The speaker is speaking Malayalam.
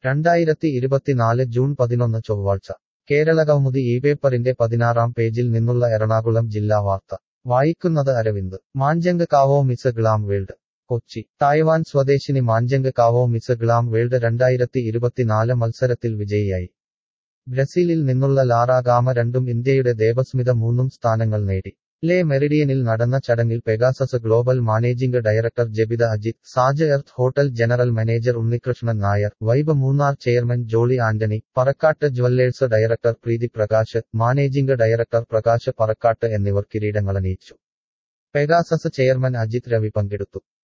രണ്ടായിരത്തി ഇരുപത്തിനാല് ജൂൺ പതിനൊന്ന് ചൊവ്വാഴ്ച കേരളകൗമുദി ഈ പേപ്പറിന്റെ പതിനാറാം പേജിൽ നിന്നുള്ള എറണാകുളം ജില്ലാ വാർത്ത വായിക്കുന്നത് Aravind Manchang Kao miss glam world Kochi Taiwan സ്വദേശിനി Manchang Kao miss glam world രണ്ടായിരത്തി ഇരുപത്തിനാല് മത്സരത്തിൽ വിജയിയായി ബ്രസീലിൽ നിന്നുള്ള ലാറ ഗാമ രണ്ടും ഇന്ത്യയുടെ ദേവസ്മിത മൂന്നും സ്ഥാനങ്ങൾ നേടി ലേ മെറിഡിയനിൽ നടന്ന ചടങ്ങിൽ Pegasus global managing director Jebitha Ajith Saj earth hotel general manager Unnikrishnan Nair vibe Munnar chairman Jolly Antony Parakkat jewellers director Preethi Prakash managing director Prakash Parakkat എന്നിവർ കിരീടങ്ങളണിയിച്ചു പെഗാസസ് ചെയർമാൻ അജിത് രവി പങ്കെടുത്തു